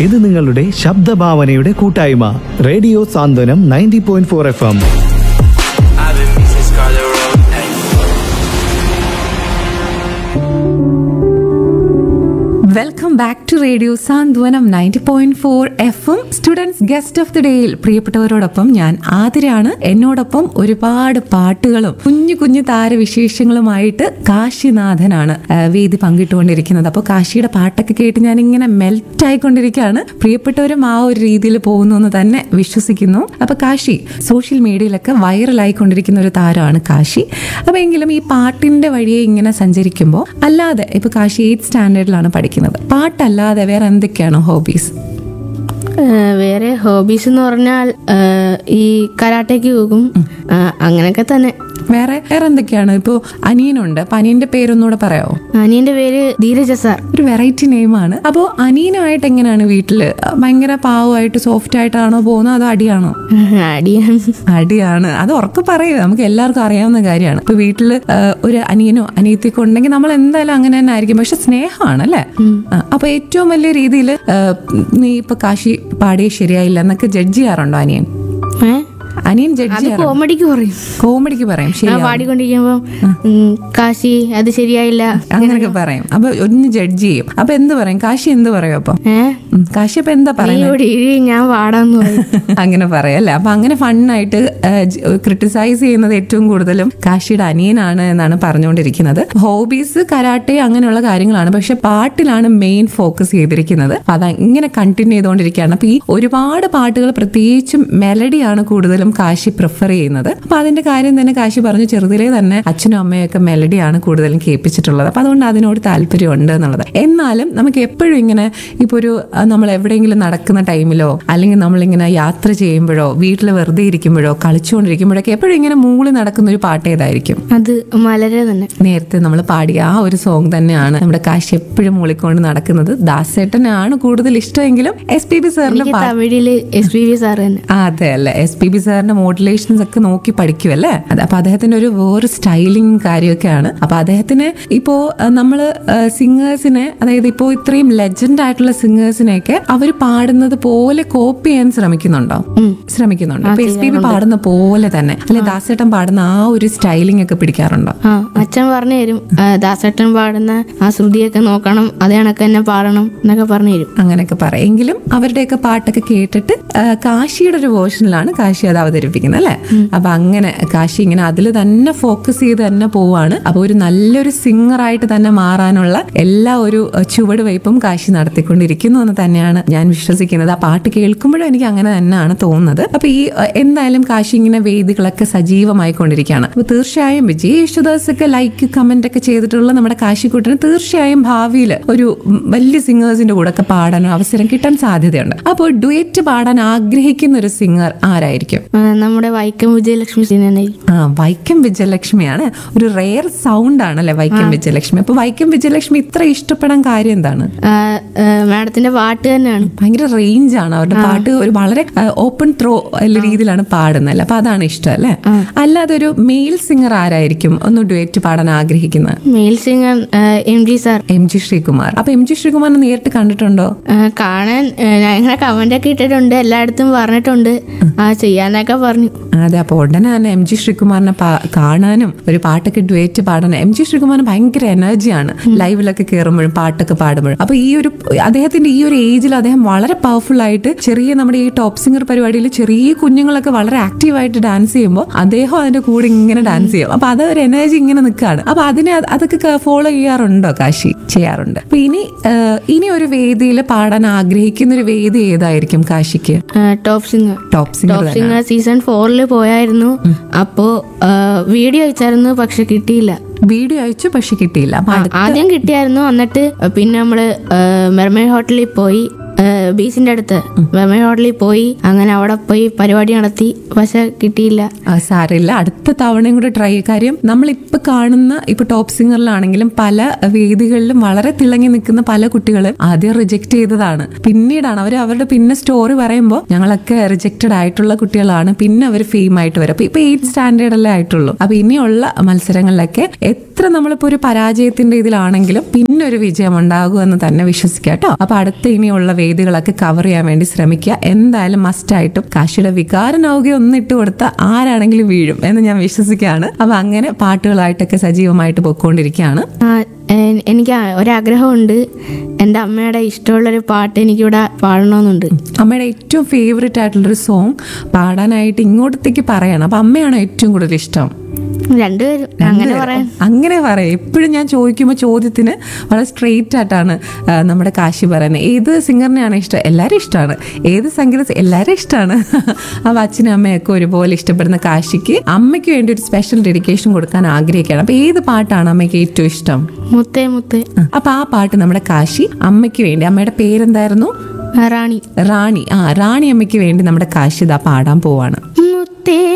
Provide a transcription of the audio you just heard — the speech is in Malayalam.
ഇത് നിങ്ങളുടെ ശബ്ദഭാവനയുടെ കൂട്ടായ്മ radio Santhwanam ninety point four F M I've been missing Scarlet Road. Ay. Welcome back to radio Santhwanam ninety point four F M students guest of the ഡേയിൽ പ്രിയപ്പെട്ടവരോടൊപ്പം ഞാൻ ആതിരയാണ് എന്നോടൊപ്പം ഒരുപാട് പാട്ടുകളും കുഞ്ഞു കുഞ്ഞു താരവിശേഷങ്ങളുമായിട്ട് കാശിനാഥനാണ് ആ, വേദി പങ്കിട്ടുകൊണ്ടിരിക്കുന്നത് അപ്പോൾ കാശിയുടെ പാട്ടൊക്കെ കേട്ട് ഞാൻ ഇങ്ങനെ മെൽറ്റ് ആയിക്കൊണ്ടിരിക്കുകയാണ് പ്രിയപ്പെട്ടവരും ആ ഒരു രീതിയിൽ പോകുന്നു എന്ന് തന്നെ വിശ്വസിക്കുന്നു അപ്പൊ കാശി സോഷ്യൽ മീഡിയയിലൊക്കെ വൈറലായിക്കൊണ്ടിരിക്കുന്ന ഒരു താരമാണ് കാശി അപ്പൊ എങ്കിലും ഈ പാട്ടിന്റെ വഴിയെ ഇങ്ങനെ സഞ്ചരിക്കുമ്പോൾ അല്ലാതെ ഇപ്പൊ കാശി എയ്ത്ത് സ്റ്റാൻഡേർഡിലാണ് പഠിക്കുന്നത് പാട്ടല്ലാതെ വേറെ എന്തൊക്കെയാണ് ഹോബീസ് ഏഹ് വേറെ ഹോബീസ് എന്ന് പറഞ്ഞാൽ ഏഹ് ഈ കരാട്ടയ്ക്ക് പോകും ആഹ് അങ്ങനെയൊക്കെ തന്നെ വേറെ വേറെ എന്തൊക്കെയാണ് ഇപ്പോൾ അനിയനുണ്ട് അപ്പൊ അനിയന്റെ പേരൊന്നുകൂടെ പറയാമോ അനിയന്റെ പേര് ധീരജ സാർ ഒരു വെറൈറ്റി നെയിമാണ് അപ്പോൾ അനിയനുമായിട്ട് എങ്ങനെയാണ് വീട്ടില് ഭയങ്കര പാവമായിട്ട് സോഫ്റ്റ് ആയിട്ടാണോ പോകുന്നത് അതോ അടിയാണോ അടിയാണ് അടിയാണ് അത് ഉറക്കെ പറയുക നമുക്ക് എല്ലാവർക്കും അറിയാവുന്ന കാര്യമാണ് ഇപ്പൊ വീട്ടില് ആ, ഒരു അനിയനോ അനിയത്തിയൊക്കെ ഉണ്ടെങ്കിൽ നമ്മൾ എന്തായാലും അങ്ങനെ തന്നെ ആയിരിക്കും പക്ഷെ സ്നേഹമാണ് അല്ലേ ആ, അപ്പൊ ഏറ്റവും വലിയ രീതിയിൽ നീ ഇപ്പൊ കാശി പാടിയ ശരിയായില്ല എന്നൊക്കെ ജഡ്ജ് ചെയ്യാറുണ്ടോ അനിയൻ ഏഹ് അനിയൻ ജഡ്ജ് അത് ചെയ്യാറുണ്ടോ കോമഡിക്ക് പറയും കോമഡിക്ക് പറയും ഞാൻ ശരിയാ പാടിക്കൊണ്ടിരിക്കുമ്പോ ഉം, കാശി അത് ശരിയായില്ല അങ്ങനെയൊക്കെ പറയും അപ്പൊ ഒന്ന് ജഡ്ജ് ചെയ്യും അപ്പൊ എന്ത് പറയും കാശി എന്ത് പറയും അപ്പൊ ഏഹ് ഉം, കാശി അപ്പൊ എന്താ നീ പറയുന്നത് ഇവിടെ ഇരി, ഞാൻ പാടാന്ന് പറയും അങ്ങനെ പറയല്ലേ അപ്പൊ അങ്ങനെ ഫണ്ണായിട്ട് ക്രിട്ടിസൈസ് ചെയ്യുന്നത് ഏറ്റവും കൂടുതലും കാശിയുടെ അനിയനാണ് എന്നാണ് പറഞ്ഞുകൊണ്ടിരിക്കുന്നത് ഹോബീസ് കരാട്ടെ അങ്ങനെയുള്ള കാര്യങ്ങളാണ് പക്ഷെ പാട്ടിലാണ് മെയിൻ ഫോക്കസ് ചെയ്തിരിക്കുന്നത് അപ്പൊ അത് ഇങ്ങനെ കണ്ടിന്യൂ ചെയ്തുകൊണ്ടിരിക്കുകയാണ് അപ്പൊ ഈ ഒരുപാട് പാട്ടുകൾ പ്രത്യേകിച്ചും മെലഡിയാണ് കൂടുതലും കാശി പ്രിഫർ ചെയ്യുന്നത് അപ്പൊ അതിന്റെ കാര്യം തന്നെ കാശി പറഞ്ഞു ചെറുതിലേ തന്നെ അച്ഛനും അമ്മയൊക്കെ മെലഡിയാണ് കൂടുതലും കേൾപ്പിച്ചിട്ടുള്ളത് അപ്പൊ അതുകൊണ്ട് അതിനോട് താല്പര്യമുണ്ട് എന്നുള്ളത് എന്നാലും നമുക്ക് എപ്പോഴും ഇങ്ങനെ ഇപ്പൊ ഒരു ആ, നമ്മൾ എവിടെയെങ്കിലും നടക്കുന്ന ടൈമിലോ അല്ലെങ്കിൽ നമ്മളിങ്ങനെ യാത്ര ചെയ്യുമ്പോഴോ വീട്ടിൽ വെറുതെ ഇരിക്കുമ്പോഴോ കളിച്ചുകൊണ്ടിരിക്കുമ്പോഴൊക്കെ എപ്പോഴും ഇങ്ങനെ മൂളി നടക്കുന്ന ഒരു പാട്ട് ഏതായിരിക്കും അത് മലരെ തന്നെ നേരത്തെ നമ്മൾ പാടിയ ആ ഒരു സോങ് തന്നെയാണ് നമ്മുടെ കാശി എപ്പോഴും മൂളിക്കൊണ്ട് നടക്കുന്നത് ദാസേട്ടനാണ് കൂടുതൽ ഇഷ്ടമെങ്കിലും എസ് പി ബി സാറിന്റെ എനിക്ക് പാട്ട് തമിഴില് എസ് പി വി സാർ തന്നെ ആ, അതെ അല്ലേ എസ് പി ബി സാറിന്റെ മോഡുലേഷൻസ് ഒക്കെ നോക്കി പഠിക്കുമല്ലേ അതെ അപ്പൊ അദ്ദേഹത്തിന്റെ ഒരു വേറെ സ്റ്റൈലിംഗ് കാര്യമൊക്കെയാണ് അപ്പൊ അദ്ദേഹത്തിന് ഇപ്പോ ആ, നമ്മള് സിംഗേഴ്സിനെ അതായത് ഇപ്പോ ഇത്രയും ലെജൻഡ് ആയിട്ടുള്ള സിംഗേഴ്സിനെയൊക്കെ അവർ പാടുന്നത് പോലെ കോപ്പി ചെയ്യാൻ ശ്രമിക്കുന്നുണ്ടോ ശ്രമിക്കുന്നുണ്ടോ ഇപ്പൊ എസ് പി ബി പാടുന്ന പോലെ തന്നെ അല്ലെ ദാസേട്ടൻ പാടുന്ന ആ ഒരു സ്റ്റൈലിംഗ് ഒക്കെ പിടിക്കാറുണ്ടോ ആ അച്ഛൻ പറഞ്ഞു തരും ആ, ദാസേട്ടൻ പാടുന്ന ആ ശ്രുതിയൊക്കെ നോക്കണം അതേ കണക്ക് തന്നെ പാടണം എന്നൊക്കെ പറഞ്ഞു തരും അങ്ങനെയൊക്കെ പറയാം എങ്കിലും അവരുടെയൊക്കെ പാട്ടൊക്കെ കേട്ടിട്ട് ആ, കാശിയുടെ ഒരു വേർഷനിലാണ് കാശി അത് അവതരിപ്പിക്കുന്നത് അല്ലെ അപ്പൊ അങ്ങനെ കാശി ഇങ്ങനെ അതിൽ തന്നെ ഫോക്കസ് ചെയ്ത് തന്നെ പോവാണ് അപ്പൊ ഒരു നല്ലൊരു സിംഗർ ആയിട്ട് തന്നെ മാറാനുള്ള എല്ലാ ഒരു ആ, ചുവടുവയ്പും കാശി നടത്തിക്കൊണ്ടിരിക്കുന്നു എന്ന് തന്നെയാണ് ഞാൻ വിശ്വസിക്കുന്നത് ആ പാട്ട് കേൾക്കുമ്പോഴും എനിക്ക് അങ്ങനെ തന്നെയാണ് തോന്നുന്നത് അപ്പൊ ഈ ആ, എന്തായാലും കാശി ഇങ്ങനെ വേദികളൊക്കെ സജീവമായി കൊണ്ടിരിക്കുകയാണ് അപ്പൊ തീർച്ചയായും വിജയ് യേശുദാസ് ഒക്കെ ലൈക്ക് കമന്റ് ഒക്കെ ചെയ്തിട്ടുള്ള നമ്മുടെ കാശിക്കുട്ടന് തീർച്ചയായും ഭാവിയിൽ ഒരു ഉം, വലിയ സിംഗേഴ്സിന്റെ കൂടെ ഒക്കെ പാടാൻ അവസരം കിട്ടാൻ സാധ്യതയുണ്ട് അപ്പോൾ ഡുയറ്റ് പാടാൻ ആഗ്രഹിക്കുന്ന ഒരു സിംഗർ ആരായിരിക്കും ആ, നമ്മുടെ വൈക്കം വിജയലക്ഷ്മി സിനെ ആ വൈക്കം വിജയലക്ഷ്മിയാണ് ഒരു റെയർ സൗണ്ട് ആണല്ലേ വൈക്കം വിജയലക്ഷ്മി അപ്പൊ വൈക്കം വിജയലക്ഷ്മി ഇത്ര ഇഷ്ടപ്പെടാൻ കാര്യം എന്താണ് മാഡത്തിന്റെ പാട്ട് തന്നെയാണ് ഭയങ്കര റേഞ്ച് ആണ് അവരുടെ പാട്ട് ഒരു വളരെ ഓപ്പൺ ത്രോ രീതിയിലാണ് പാടുന്നത് അപ്പൊ അതാണ് ഇഷ്ടം അല്ലേ അല്ലാതെ ഒരു മെയിൽ സിംഗർ ആരായിരിക്കും ഒന്ന് ഡുയറ്റ് പാടാൻ ആഗ്രഹിക്കുന്നത് male singer M G sir M G Sreekumar അപ്പൊ എം ജി ശ്രീകുമാറിനെ നേരിട്ട് കണ്ടിട്ടുണ്ടോ ആ, കാണാൻ ആ, ഞാൻ ഇങ്ങനെ കമന്റ് ഒക്കെ ഇട്ടിട്ടുണ്ട് എല്ലായിടത്തും പറഞ്ഞിട്ടുണ്ട് ആ ചെയ്യാനൊക്കെ പറഞ്ഞു അതെ അപ്പൊ ഉടനെ തന്നെ എം ജി ശ്രീകുമാറിനെ പാ- കാണാനും ഒരു പാട്ടൊക്കെ ഡുവേറ്റ് പാടാനും എം ജി ശ്രീകുമാറിന് ഭയങ്കര എനർജിയാണ് ലൈവിലൊക്കെ കയറുമ്പോഴും പാട്ടൊക്കെ പാടുമ്പോഴും അപ്പൊ ഈ ഒരു അദ്ദേഹത്തിന്റെ ഈ ഒരു ഏജിൽ അദ്ദേഹം വളരെ പവർഫുൾ ആയിട്ട് ചെറിയ നമ്മുടെ ഈ ടോപ്പ് സിംഗർ പരിപാടിയിൽ ചെറിയ കുഞ്ഞുങ്ങളൊക്കെ വളരെ ആക്റ്റീവായിട്ട് ഡാൻസ് ചെയ്യുമ്പോൾ അദ്ദേഹം അതിന്റെ കൂടെ ഇങ്ങനെ ഡാൻസ് ചെയ്യും അപ്പൊ അത് ഒരു എനർജി ഇങ്ങനെ നിൽക്കുകയാണ് അപ്പൊ അതിനെ അത് അതൊക്കെ ഫോളോ ചെയ്യാറുണ്ടോ കാശി ചെയ്യാറുണ്ട് അപ്പൊ ഇനി ആ, ഇനി ഒരു വേദിയിൽ പാടാൻ ആഗ്രഹിക്കുന്ന ഒരു വേദി ഏതായിരിക്കും കാശിക്ക് top singer top singer top singer season ഫോറിൽ പോയായിരുന്നു അപ്പോ ആ, വീഡിയോ അയച്ചായിരുന്നു പക്ഷെ കിട്ടിയില്ല വീഡിയോ അയച്ചു പക്ഷെ കിട്ടിയില്ല അപ്പൊ ആ, ആദ്യം കിട്ടിയായിരുന്നു എന്നിട്ട് പിന്നെ നമ്മള് മെർമേ ഹോട്ടലിൽ പോയി ആ, ബീച്ചിന്റെ അടുത്ത് മെർമേ ഹോട്ടലിൽ പോയി അങ്ങനെ അവിടെ പോയി പരിപാടി നടത്തി പക്ഷെ കിട്ടിയില്ല ആ, സാരമില്ല അടുത്ത തവണയും കൂടെ ട്രൈ കാര്യം നമ്മൾ ഇപ്പൊ കാണുന്ന ഇപ്പൊ ടോപ്പ് സിംഗറിലാണെങ്കിലും പല വേദികളിലും വളരെ തിളങ്ങി നിൽക്കുന്ന പല കുട്ടികളും ആദ്യം റിജക്ട് ചെയ്തതാണ് പിന്നീടാണ് അവർ അവരുടെ പിന്നെ സ്റ്റോറി പറയുമ്പോൾ ഞങ്ങളൊക്കെ റിജക്റ്റഡ് ആയിട്ടുള്ള കുട്ടികളാണ് പിന്നെ അവർ ഫെയിം ആയിട്ട് വരും അപ്പൊ ഇപ്പൊ എയ്റ്റ് സ്റ്റാൻഡേർഡല്ലേ ആയിട്ടുള്ളൂ അപ്പൊ ഇനിയുള്ള മത്സരങ്ങളിലൊക്കെ എത്ര നമ്മളിപ്പോ ഒരു പരാജയത്തിന്റെ ഇതിലാണെങ്കിലും പിന്നെ ഒരു വിജയം ഉണ്ടാകുമെന്ന് തന്നെ വിശ്വസിക്കാം കേട്ടോ അപ്പൊ അടുത്ത ഇനിയുള്ള വേദികളൊക്കെ കവർ ചെയ്യാൻ വേണ്ടി ശ്രമിക്കുക എന്തായാലും മസ്റ്റായിട്ടും കാശിയുടെ വികാരനൗക ഒന്ന് ഇട്ട് കൊടുത്ത ആരാണെങ്കിലും വീഴും എന്ന് ഞാൻ വിശ്വസിക്കുകയാണ് അപ്പൊ അങ്ങനെ പാട്ടുകളായിട്ടൊക്കെ സജീവമായിട്ട് പൊയ്ക്കൊണ്ടിരിക്കുകയാണ് ആ, എ- എനിക്ക് ആ- ഒരാഗ്രഹമുണ്ട് എൻ്റെ അമ്മയുടെ ഇഷ്ടമുള്ളൊരു പാട്ട് എനിക്കിവിടെ പാടണമെന്നുണ്ട് അമ്മയുടെ ഏറ്റവും ഫേവറേറ്റ് ആയിട്ടുള്ളൊരു സോങ് പാടാനായിട്ട് ഇങ്ങോട്ടത്തേക്ക് പറയണം അപ്പൊ അമ്മയാണോ ഏറ്റവും കൂടുതൽ ഇഷ്ടം രണ്ടുപേരും അങ്ങനെ പറയാൻ അങ്ങനെ പറയാം എപ്പോഴും ഞാൻ ചോദിക്കുമ്പോൾ ചോദ്യത്തിന് വളരെ സ്ട്രെയിറ്റ് ആയിട്ടാണ് ആ, നമ്മുടെ കാശി പറയുന്നത് ഏത് സിംഗറിനെയാണ് ഇഷ്ടം എല്ലാവരും ഇഷ്ടമാണ് ഏത് സംഗീത എല്ലാവരും ഇഷ്ടമാണ് അപ്പോൾ അച്ഛനും അമ്മയൊക്കെ ഒരുപോലെ ഇഷ്ടപ്പെടുന്ന കാശിക്ക് അമ്മയ്ക്ക് വേണ്ടി ഒരു സ്പെഷ്യൽ ഡെഡിക്കേഷൻ കൊടുക്കാൻ ആഗ്രഹിക്കുകയാണ് അപ്പോൾ ഏത് പാട്ടാണ് അമ്മയ്ക്ക് ഏറ്റവും ഇഷ്ടം മുത്തേ മുത്തേ അപ്പോൾ ആ പാട്ട് നമ്മുടെ കാശി അമ്മയ്ക്ക് വേണ്ടി അമ്മയുടെ പേരെന്തായിരുന്നു റാണി റാണി ആ റാണി അമ്മയ്ക്ക് വേണ്ടി നമ്മുടെ കാശി ഇതാ പാടാൻ പോവാണ് മുത്തേ